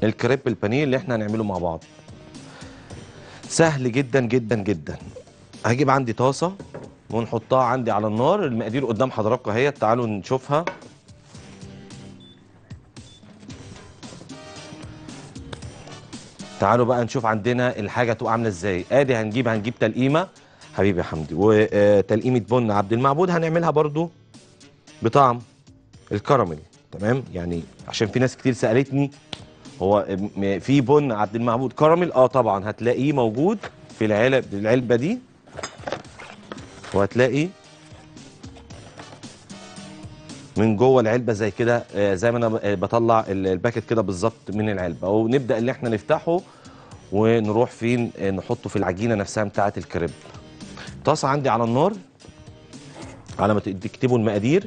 الكريب البانيه اللي احنا هنعمله مع بعض سهل جدا جدا جدا هجيب عندي طاسه ونحطها عندي على النار المقادير قدام حضراتكم اهي تعالوا نشوفها تعالوا بقى نشوف عندنا الحاجه تبقى عامله ازاي ادي هنجيب هنجيب تلقيمه حبيبي يا حمدي وتلقيمه بن عبد المعبود هنعملها برضو بطعم الكراميل تمام يعني عشان في ناس كتير سالتني هو م- في بن عبد المعبود كراميل اه طبعا هتلاقيه موجود في العلب العلبه دي وهتلاقي من جوه العلبه زي كده آه، زي ما انا ب- آه، بطلع ال- الباكت كده بالظبط من العلبه ونبدا اللي احنا نفتحه ونروح فين آه، نحطه في العجينه نفسها بتاعه الكريب طاسه عندي على النار على ما ت- تكتبوا المقادير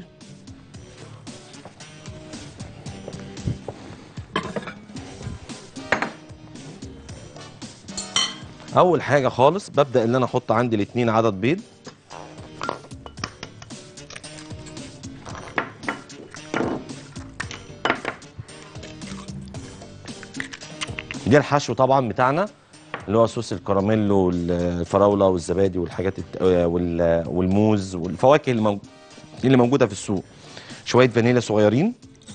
اول حاجه خالص ببدا ان انا احط عندي الاتنين عدد بيض دي الحشو طبعا بتاعنا اللي هو صوص الكراميل والفراوله والزبادي والحاجات الت... وال... والموز والفواكه اللي, موج... اللي موجوده في السوق شويه فانيليا صغيرين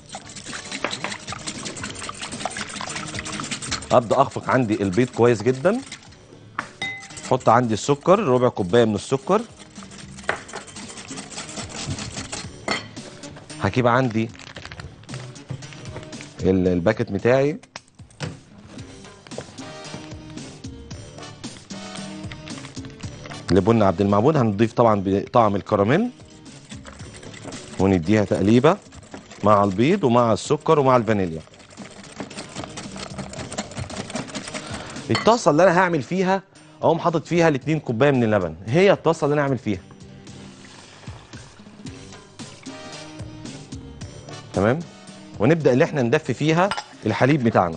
ابدا اخفق عندي البيض كويس جدا احط عندي السكر ربع كوبايه من السكر هجيب عندي ال- الباكت بتاعي لبن عبد المعبود هنضيف طبعا بطعم الكراميل ونديها تقليبه مع البيض ومع السكر ومع الفانيليا الطاسه اللي انا هعمل فيها اقوم حاطط فيها الاتنين كوبايه من اللبن هي الطاسه اللي انا هعمل فيها تمام ونبدا اللي احنا ندفي فيها الحليب بتاعنا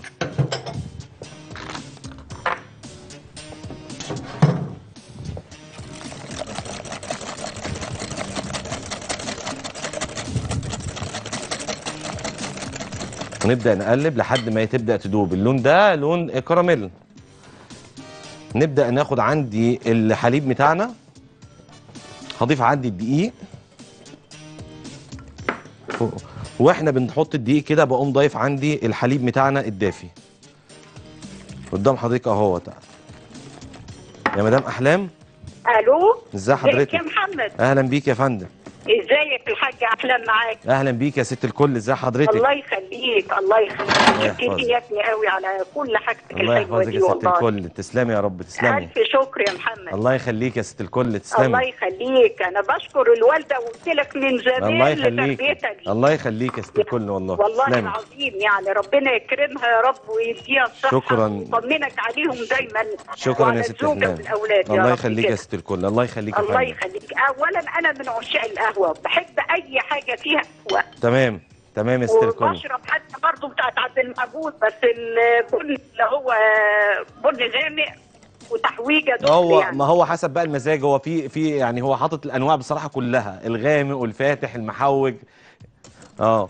ونبدا نقلب لحد ما تبدا تدوب اللون ده لون كراميل نبدا ناخد عندي الحليب بتاعنا هضيف عندي الدقيق و- واحنا بنحط الدقيق كده بقوم ضايف عندي الحليب بتاعنا الدافي قدام حضرتك اهو يا مدام احلام الو ازي ازيك حضرتك يا محمد اهلا بيك يا فندم ازيك الحاج احلام معاك اهلا بيك يا ست الكل ازي حضرتك الله يخليك الله يخليك يحفظك. شكرا يا ابني قوي على كل حاجتك الله الحلوه يحفظك دي يا ست والله الكل تسلمي يا رب تسلمي الف شكر يا محمد الله يخليك يا ست الكل الله تسلمي يخليك انا بشكر الوالده وقلت لك من زمان الله يخليك لتربيتك الله يخليك يا ست الكل والله والله تسلمي العظيم يعني ربنا يكرمها يا رب ويديها الصحه شكراً. ويطمنك عليهم دايما شكرا وعلى يا ست الزوجة احلام والاولاد يا الله رب يخليك يا كده. ست الكل الله يخليك يا الله فندم يخليك اولا انا من عشاق القهوه بحب اي حاجه فيها قهوه تمام تمام يا ست الكل وبشرب حتى برضه بتاعت عبد المعبود بس البن اللي هو بن غامق وتحويجه دول هو يعني ما هو حسب بقى المزاج هو في في يعني هو حاطط الانواع بصراحه كلها الغامق والفاتح المحوج اه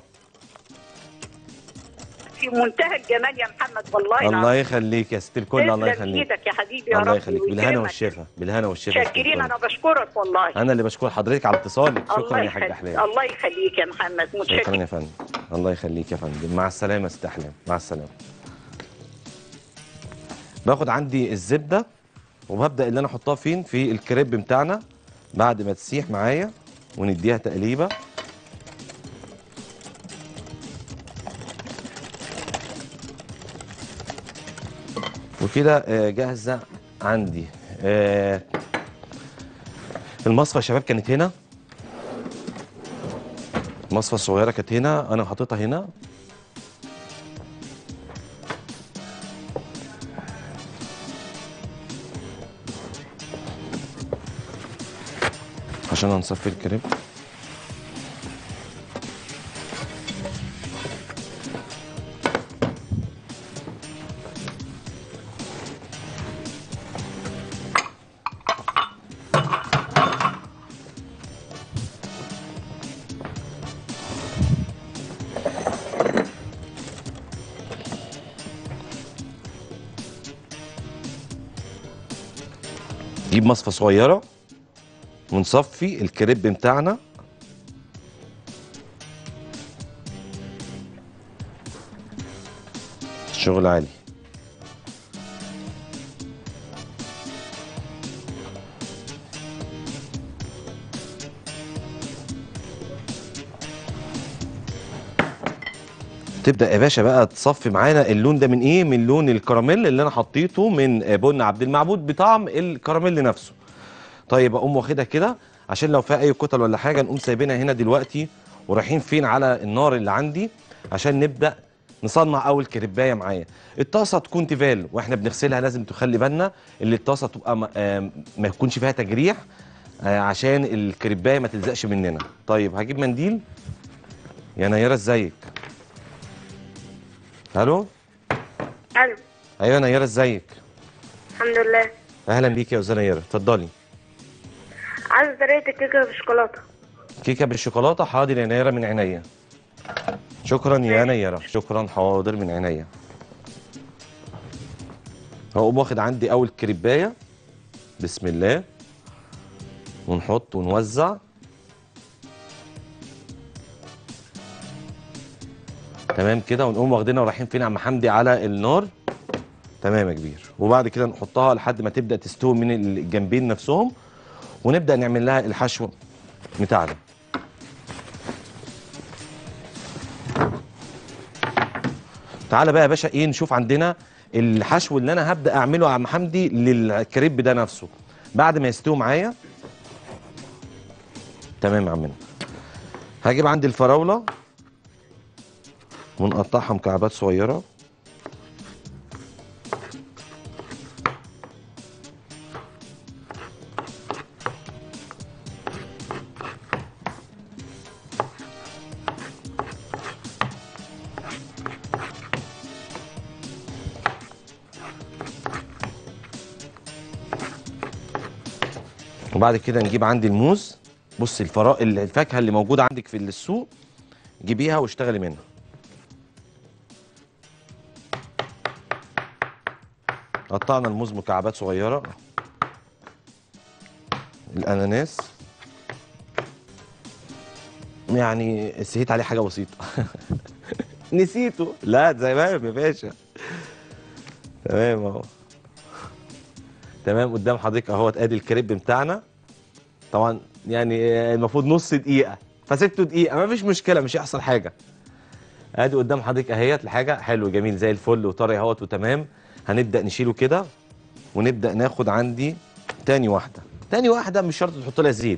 في منتهى الجمال يا محمد والله الله العظيم. يخليك يا ست الكل الله تسلم يخليك ايدك يا حبيبي يا رب الله يخليك بالهنا ويكرمك. والشفا بالهنا والشفا يا ست شاكرين الكل. انا بشكرك والله انا اللي بشكر حضرتك على اتصالك شكرا الله يا حاج يخليك احلام الله يخليك يا محمد شكرا متشكر يا فندم الله يخليك يا فندم مع السلامه يا ست احلام مع السلامه باخد عندي الزبده وببدا اللي انا احطها فين في الكريب بتاعنا بعد ما تسيح معايا ونديها تقليبه وكده آه، جاهزه عندي آه، المصفى يا شباب كانت هنا المصفى الصغيره كانت هنا انا حاططها هنا عشان هنصفي الكريب نجيب مصفى صغيره ونصفي الكريب بتاعنا شغل عالي تبدا يا باشا بقى تصفي معانا اللون ده من ايه من لون الكراميل اللي انا حطيته من بن عبد المعبود بطعم الكراميل نفسه طيب اقوم واخدها كده عشان لو فيها اي كتل ولا حاجه نقوم سايبينها هنا دلوقتي ورايحين فين على النار اللي عندي عشان نبدا نصنع اول كريبايه معايا الطاسه تكون تيفال واحنا بنغسلها لازم تخلي بالنا اللي الطاسه تبقى ما, آه ما يكونش فيها تجريح آه عشان الكريبايه ما تلزقش مننا طيب هجيب منديل يا نيره ازيك الو الو ايوه نيره ازيك الحمد لله اهلا بيك يا استاذه نيره اتفضلي عايز طريقه الكيكه بالشوكولاته كيكه بالشوكولاته حاضر يا نيره من عينيا شكرا يا نيره شكرا حاضر من عينيا هقوم واخد عندي اول كريبايه بسم الله ونحط ونوزع تمام كده ونقوم واخدينها ورايحين فين يا عم حمدي على النار تمام يا كبير وبعد كده نحطها لحد ما تبدا تستوي من الجنبين نفسهم ونبدا نعمل لها الحشو بتاعنا تعالى بقى يا باشا ايه نشوف عندنا الحشو اللي انا هبدا اعمله يا عم حمدي للكريب ده نفسه بعد ما يستوي معايا تمام يا عمنا هجيب عندي الفراوله ونقطعها مكعبات صغيره وبعد كده نجيب عندي الموز بص الفرا الفاكهه اللي موجوده عندك في السوق جيبيها واشتغلي منها قطعنا الموز مكعبات صغيره الاناناس يعني نسيت عليه حاجه بسيطه نسيته لا تمام يا باشا تمام اهو تمام قدام حضرتك اهوت ادي الكريب بتاعنا طبعا يعني المفروض نص دقيقه فسبته دقيقه ما فيش مشكله مش هيحصل حاجه ادي قدام حضرتك اهيت الحاجه حلو جميل زي الفل وطري اهوت وتمام هنبدا نشيله كده ونبدا ناخد عندي تاني واحده تاني واحده مش شرط تحط لها زيت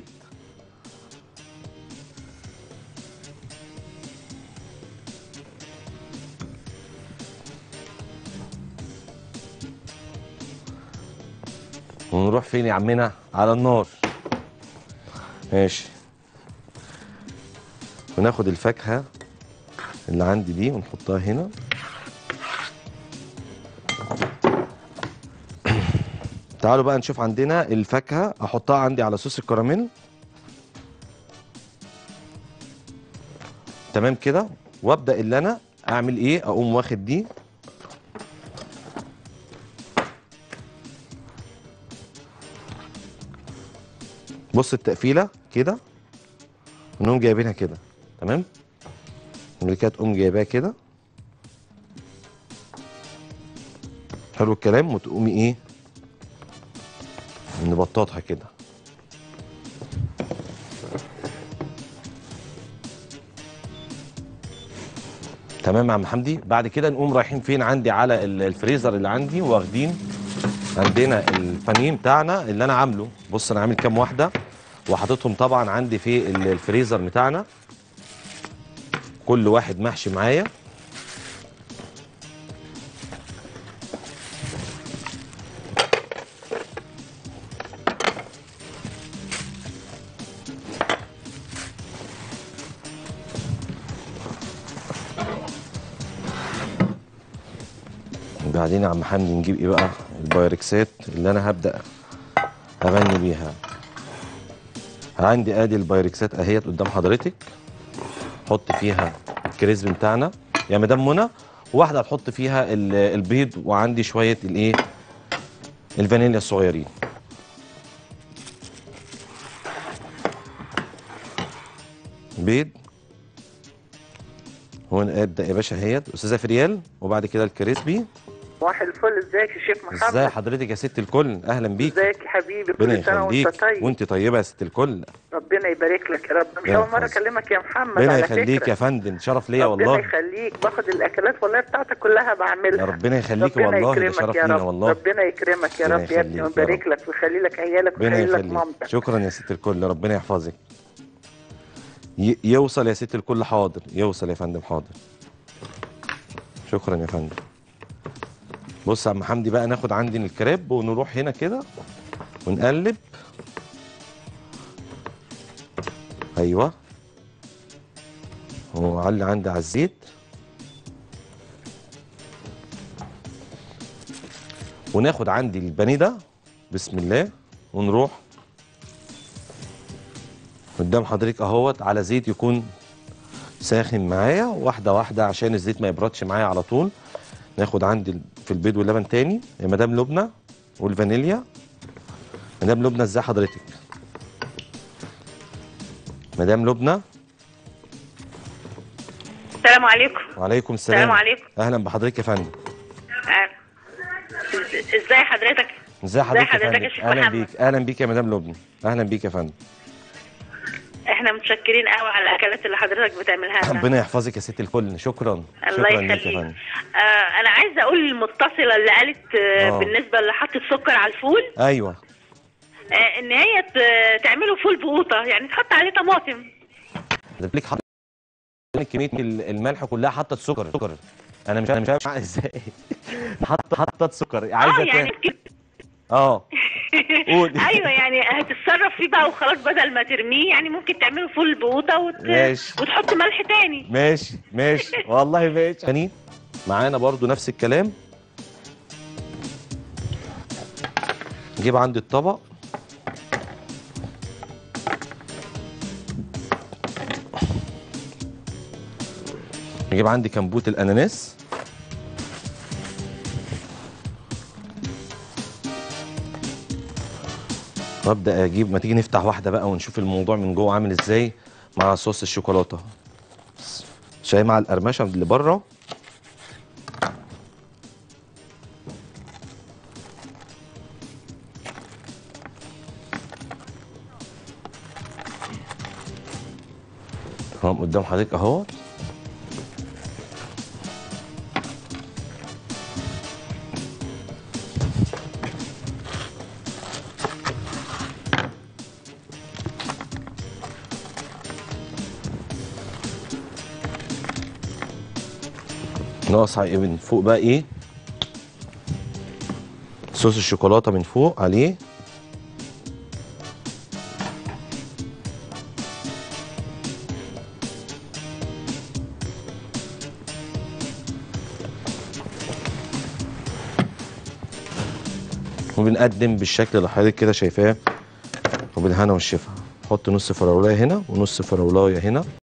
ونروح فين يا عمنا على النار ماشي وناخد الفاكهه اللي عندي دي ونحطها هنا تعالوا بقى نشوف عندنا الفاكهه احطها عندي على صوص الكراميل تمام كده وابدا اللي انا اعمل ايه اقوم واخد دي بص التقفيله كده ونقوم جايبينها كده تمام اللي كده تقوم جايباها كده حلو الكلام وتقومي ايه نبططها كده تمام يا عم حمدي بعد كده نقوم رايحين فين عندي على ال- الفريزر اللي عندي واخدين عندنا البانيه بتاعنا اللي انا عامله بص انا عامل كام واحده وحاططهم طبعا عندي في ال- الفريزر بتاعنا كل واحد محشي معايا بعدين يا عم حمدي نجيب ايه بقى البايركسات اللي انا هبدا اغني بيها عندي ادي البايركسات اهيت قدام حضرتك حط فيها الكريسب بتاعنا يا مدام منى وواحده هتحط فيها ال- البيض وعندي شويه الايه الفانيليا الصغيرين بيض هون ابدا يا باشا اهيت استاذه فريال وبعد كده الكريسبي صباح الفل ازيك يا شيخ محمد ازاي حضرتك يا ست الكل اهلا بيك ازيك يا حبيبي ربنا كل سنه وانت يخليك طيب وانت طيبه يا ست الكل ربنا يبارك لك يا رب مش ربنا اول مره يحفظك. اكلمك يا محمد ربنا على يخليك فكرة. يا فندم شرف ليا ربنا والله يخليك باخد الاكلات والله بتاعتك كلها بعملها يا ربنا يخليك ربنا والله ده يكرمك شرف يا لينا رب والله ربنا يكرمك يا ربنا رب يا ابني يخليك يا ويبارك لك ويخلي لك عيالك ربنا ويخلي لك يخليك مامتك شكرا يا ست الكل ربنا يحفظك ي- يوصل يا ست الكل حاضر يوصل يا فندم حاضر شكرا يا فندم بص يا عم حمدي بقى ناخد عندي الكريب ونروح هنا كده ونقلب ايوه وعلي عندي على الزيت وناخد عندي البانيه ده بسم الله ونروح قدام حضرتك اهوت على زيت يكون ساخن معايا واحده واحده عشان الزيت ما يبردش معايا على طول ناخد عندي ال- في البيض واللبن تاني يا مدام لبنى والفانيليا مدام لبنى ازاي حضرتك مدام لبنى السلام عليكم وعليكم السلام السلام عليكم. اهلا بحضرتك يا فندم آه. إز- ازاي حضرتك ازي حضرتك يا حضرتك فندم يا شيخ اهلا محمد؟ بيك اهلا بيك يا مدام لبنى اهلا بيك يا فندم احنا متشكرين قوي على الاكلات اللي حضرتك بتعملها لنا ربنا يحفظك يا ست الكل شكرا الله شكرا ليك يا يخليك فندم آه انا عايزه اقول للمتصله اللي قالت آه آه. بالنسبه اللي حطت سكر على الفول ايوه آه ان هي ت- تعمله فول بقوطه يعني تحط عليه طماطم ده ليك حط كميه ال- الملح كلها حاطه سكر سكر انا مش انا مش عارف ازاي حاطه حاطه سكر عايزه اه يعني تا- اه قول. ايوه يعني هتتصرف فيه بقى وخلاص بدل ما ترميه يعني ممكن تعمله فول بقوطه وت... ماشي. وتحط ملح تاني ماشي ماشي والله ماشي يعني معانا برضو نفس الكلام نجيب عندي الطبق نجيب عندي كمبوت الاناناس وابدا اجيب ما تيجي نفتح واحده بقى ونشوف الموضوع من جوه عامل ازاي مع صوص الشوكولاته شاي مع القرمشه اللي بره اهو قدام حضرتك اهو ناقص على- من فوق بقى ايه صوص الشوكولاته من فوق عليه وبنقدم بالشكل اللي حضرتك كده شايفاه وبالهنا والشفا نحط نص فراولايه هنا ونص فراولايه هنا